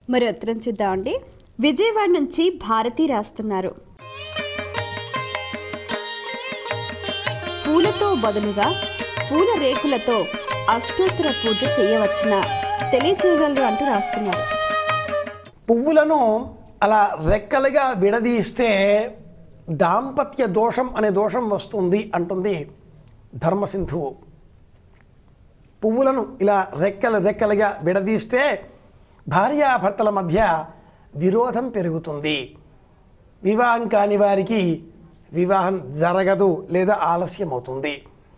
మరి ఉత్తరం చూద్దామండి విజయవాడ నుంచి భారతి రాస్తున్నారు పూలతో బదులుగా పూల రేకులతో అష్టోత్తర పూజ చేయవచ్చునా తెలియచేయగలరు అంటూ రాస్తున్నారు పువ్వులను అలా రెక్కలుగా విడదీస్తే దాంపత్య దోషం అనే దోషం వస్తుంది అంటుంది ధర్మసింధువు పువ్వులను ఇలా రెక్కలు రెక్కలుగా విడదీస్తే భార్యాభర్తల మధ్య విరోధం పెరుగుతుంది వివాహం కాని వారికి వివాహం జరగదు లేదా ఆలస్యం అవుతుంది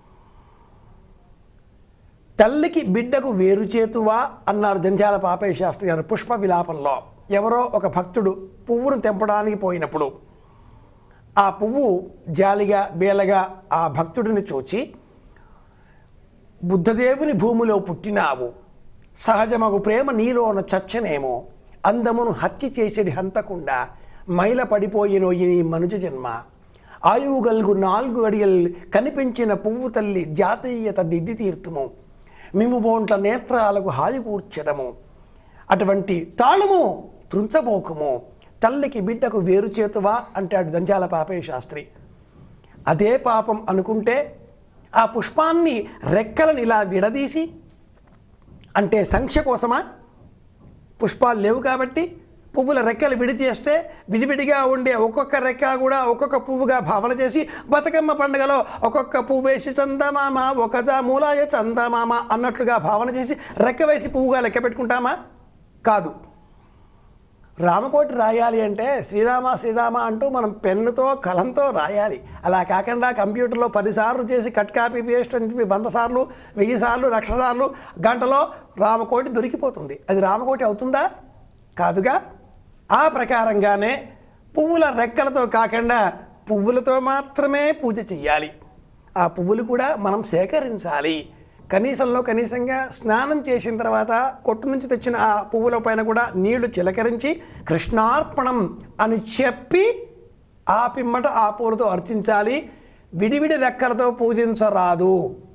తల్లికి బిడ్డకు వేరు చేతువా అన్నారు జంధ్యాల పాపయ్య శాస్త్రి గారు పుష్ప విలాపంలో ఎవరో ఒక భక్తుడు పువ్వును తెంపడానికి పోయినప్పుడు ఆ పువ్వు జాలిగా బేలగా ఆ భక్తుడిని చూచి బుద్ధదేవుని భూమిలో పుట్టినావు సహజమగు ప్రేమ నీలోన చచ్చనేమో అందమును హత్య చేసేది హంతకుండా మైల పడిపోయినో ఈ నీ మనుజ జన్మ ఆయువు గల్గు నాలుగు అడిగల్ కనిపించిన పువ్వు తల్లి జాతీయత దిద్ది తీర్తుము మిము బోంట్ల నేత్రాలకు హాయి కూర్చెదము అటువంటి తాళము త్రుంచబోకుము తల్లికి బిడ్డకు వేరు చేతువా అంటాడు దంజాల పాపయ్య శాస్త్రి అదే పాపం అనుకుంటే ఆ పుష్పాన్ని రెక్కలను ఇలా విడదీసి అంటే సంఖ్య కోసమా పుష్పాలు లేవు కాబట్టి పువ్వుల రెక్కలు విడిచేస్తే విడివిడిగా ఉండే ఒక్కొక్క రెక్క కూడా ఒక్కొక్క పువ్వుగా భావన చేసి బతుకమ్మ పండుగలో ఒక్కొక్క పువ్వు వేసి చందమామ ఒక మూలాయ చందమామ అన్నట్లుగా భావన చేసి రెక్క వేసి పువ్వుగా లెక్క పెట్టుకుంటామా కాదు రామకోటి రాయాలి అంటే శ్రీరామ శ్రీరామ అంటూ మనం పెన్నుతో కలంతో రాయాలి అలా కాకుండా కంప్యూటర్లో పదిసార్లు చేసి కట్ కాపీ పేస్ట్ అని చెప్పి వంద సార్లు వెయ్యి సార్లు లక్ష సార్లు గంటలో రామకోటి దొరికిపోతుంది అది రామకోటి అవుతుందా కాదుగా ఆ ప్రకారంగానే పువ్వుల రెక్కలతో కాకుండా పువ్వులతో మాత్రమే పూజ చెయ్యాలి ఆ పువ్వులు కూడా మనం సేకరించాలి కనీసంలో కనీసంగా స్నానం చేసిన తర్వాత కొట్టు నుంచి తెచ్చిన ఆ పువ్వుల పైన కూడా నీళ్లు చిలకరించి కృష్ణార్పణం అని చెప్పి ఆ పిమ్మట ఆ పూలతో అర్చించాలి విడివిడి రెక్కలతో పూజించరాదు